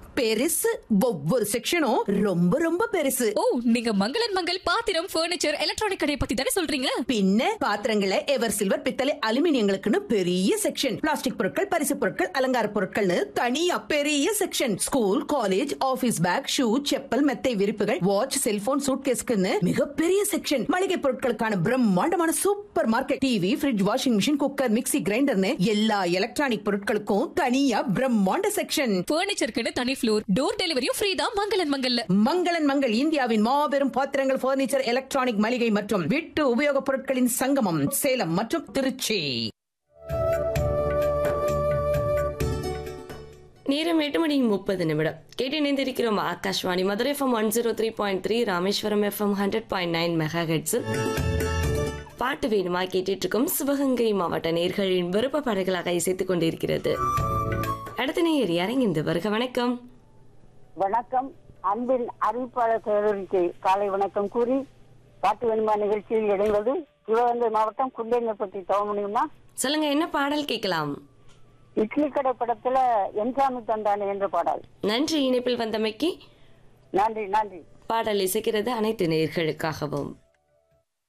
பெருசு ஒவ்வொரு செக்ஷனும் ரொம்ப ரொம்ப பெருசு ஓ நீங்க மங்களன் மங்கள் பாத்திரம் ஃபர்னிச்சர் எலக்ட்ரானிக் கடையை பத்தி தானே சொல்றீங்க பின்ன பாத்திரங்களை எவர் சில்வர் பித்தளை அலுமினியங்களுக்குன்னு பெரிய செக்ஷன் பிளாஸ்டிக் பொருட்கள் பரிசு பொருட்கள் அலங்கார பொருட்கள்னு தனியா பெரிய section school college office bag shoe chappal மெத்தை விரிப்புகள் வாட்ச் செல்போன் சூட்கேஸ்க்குன்னு மிகப்பெரிய செக்ஷன் மளிகை பொருட்களுக்கான பிரம்மாண்டமான supermarket TV fridge washing machine cooker mixie கிரைண்டர்னு எல்லா எலக்ட்ரானிக் பொருட்களுக்கும் தனியா பிரம்மாண்ட செக்ஷன் ஃபர்னிச்சருக்குன்னு தனி ஃப்ளோர் டோர் டெலிவரியும் ஃப்ரீ தான் மங்களன் மங்கல்ல மங்களன் மங்கள் இந்தியாவின் மாபெரும் பாத்திரங்கள் பர்னிச்சர் எலக்ட்ரானிக் மளிகை மற்றும் வீட்டு உபயோகப் பொருட்களின் சங்கமம் சேலம் மற்றும் திருச்சி நேரம் எட்டு மணி முப்பது நிமிடம் கேட்டு இணைந்திருக்கிறோம் Akashvani Madurai FM one zero three point three Rameswaram FM hundred point nine mega ஹெட்ஸில் பாட்டு வேணுமா கேட்டுட்டு இருக்கும் சிவகங்கை மாவட்ட நேர்களின் விருப்ப பாடல்களாக இசைத்துக் கொண்டிருக்கிறது அடுத்த நேயர் இறங்கிந்து வருக வணக்கம் வணக்கம் அன்பின் அறிவிப்பாளர் செயலருக்கு காலை வணக்கம் கூறி பாட்டு வேணுமா நிகழ்ச்சியில் இணைவது சிவகங்கை மாவட்டம் குண்டேங்கப்பட்டி தவ முடியுமா சொல்லுங்க என்ன பாடல் கேட்கலாம் இட்லி கடை படத்துல என்சாமி தந்தானே என்ற பாடல் நன்றி இணைப்பில் வந்தமைக்கு நன்றி நன்றி பாடல் இசைக்கிறது அனைத்து நேர்களுக்காகவும்